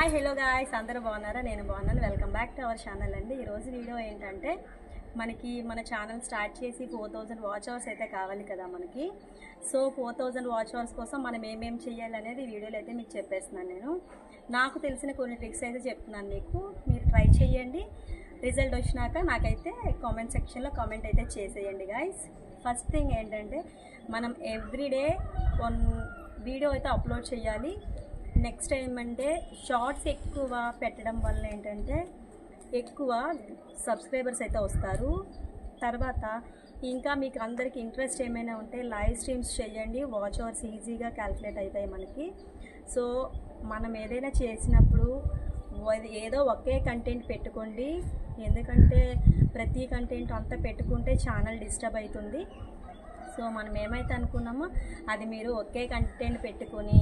hi hello guys అందరూ బాగున్నారా నేను బాగున్నాను welcome back to our channel అండి ఈరోజు వీడియో ఏంటంటే మనకి మన ఛానల్ స్టార్ట్ చేసి ఫోర్ థౌజండ్ వాచ్ అవర్స్ అయితే కావాలి కదా మనకి so four thousand watch hours కోసం మనం ఏమేం చేయాలి అనేది ఈ వీడియోలో అయితే మీకు చెప్పేస్తున్నాను నేను నాకు తెలిసిన కొన్ని ట్రిక్స్ అయితే చెప్తున్నాను మీకు మీరు ట్రై చేయండి రిజల్ట్ వచ్చినాక నాకైతే కామెంట్ సెక్షన్లో కామెంట్ అయితే చేసేయండి గాయస్ ఫస్ట్ థింగ్ ఏంటంటే మనం ఎవ్రీడే వన్ వీడియో అయితే అప్లోడ్ చేయాలి నెక్స్ట్ ఏమంటే షార్ట్స్ ఎక్కువ పెట్టడం వల్ల ఏంటంటే ఎక్కువ సబ్స్క్రైబర్స్ అయితే వస్తారు తర్వాత ఇంకా మీకు అందరికి ఇంట్రెస్ట్ ఏమైనా ఉంటే లైవ్ స్ట్రీమ్స్ చేయండి వాచ్ అవర్స్ ఈజీగా క్యాలిక్యులేట్ అవుతాయి మనకి సో మనం ఏదైనా చేసినప్పుడు అది ఏదో ఒకే కంటెంట్ పెట్టుకోండి ఎందుకంటే ప్రతి కంటెంట్ అంతా పెట్టుకుంటే ఛానల్ డిస్టర్బ్ అవుతుంది సో మనం ఏమైతే అనుకున్నామో అది మీరు ఒకే కంటెంట్ పెట్టుకొని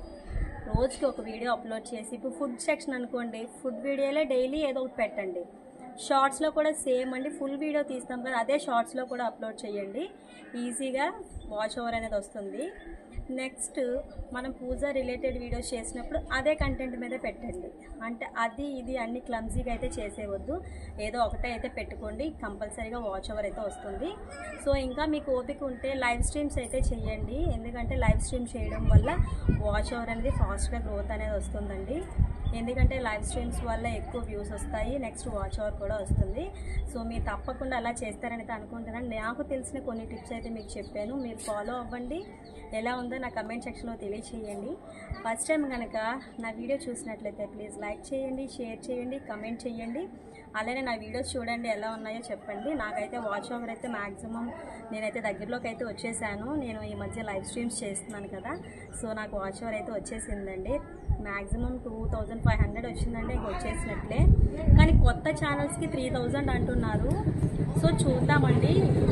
రోజుకి ఒక వీడియో అప్లోడ్ చేసి ఇప్పుడు ఫుడ్ సెక్షన్ అనుకోండి ఫుడ్ వీడియోలే డైలీ ఏదో ఒకటి పెట్టండి షార్ట్స్లో కూడా సేమ్ అండి ఫుల్ వీడియో తీస్తాం కదా అదే షార్ట్స్లో కూడా అప్లోడ్ చేయండి ఈజీగా వాచ్ ఓవర్ అనేది వస్తుంది నెక్స్ట్ మనం పూజ రిలేటెడ్ వీడియోస్ చేసినప్పుడు అదే కంటెంట్ మీద పెట్టండి అంటే అది ఇది అన్ని క్లమ్జీగా అయితే చేసేవద్దు ఏదో ఒకటే అయితే పెట్టుకోండి కంపల్సరీగా వాచ్ ఓవర్ అయితే వస్తుంది సో ఇంకా మీకు ఓపిక ఉంటే లైవ్ స్ట్రీమ్స్ అయితే చేయండి ఎందుకంటే లైవ్ స్ట్రీమ్ చేయడం వల్ల వాచ్ ఓవర్ అనేది ఫాస్ట్గా గ్రోత్ అనేది వస్తుందండి ఎందుకంటే లైవ్ స్ట్రీమ్స్ వల్ల ఎక్కువ వ్యూస్ వస్తాయి నెక్స్ట్ వాచ్ అవర్ కూడా వస్తుంది సో మీరు తప్పకుండా అలా చేస్తారని అయితే అనుకుంటున్నాను నాకు తెలిసిన కొన్ని టిప్స్ అయితే మీకు చెప్పాను మీరు ఫాలో అవ్వండి ఎలా ఉందో నా కమెంట్ సెక్షన్లో తెలియచేయండి ఫస్ట్ టైం కనుక నా వీడియో చూసినట్లయితే ప్లీజ్ లైక్ చేయండి షేర్ చేయండి కమెంట్ చేయండి అలానే నా వీడియోస్ చూడండి ఎలా ఉన్నాయో చెప్పండి నాకైతే వాచ్ ఓవర్ అయితే మ్యాక్సిమం నేనైతే దగ్గరలోకి అయితే వచ్చేసాను నేను ఈ మధ్య లైవ్ స్ట్రీమ్స్ చేస్తున్నాను కదా సో నాకు వాచ్ ఓవర్ అయితే వచ్చేసిందండి maximum two thousand five hundred వచ్చిందంటే ఇంక వచ్చేసినట్లే కానీ కొత్త ఛానల్స్కి త్రీ థౌజండ్ అంటున్నారు సో చూద్దామండి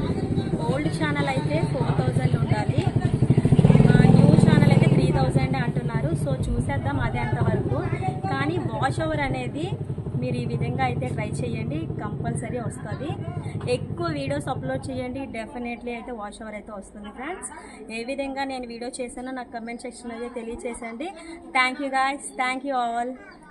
ఓల్డ్ ఛానల్ అయితే ఫోర్ థౌజండ్ ఉండాలి న్యూ ఛానల్ అయితే త్రీ థౌజండ్ అంటున్నారు సో చూసేద్దాం అదే అంతవరకు కానీ వాచ్ ఓవర్ అనేది మీరు ఈ విధంగా అయితే ట్రై చేయండి కంపల్సరీ వస్తుంది ఎక్కువ వీడియోస్ అప్లోడ్ చేయండి డెఫినెట్లీ అయితే వాచ్ ఓవర్ అయితే వస్తుంది ఫ్రెండ్స్ ఏ విధంగా నేను వీడియో చేశానో నాకు కమెంట్ సెక్షన్ అయితే తెలియచేసండి thank you guys thank you all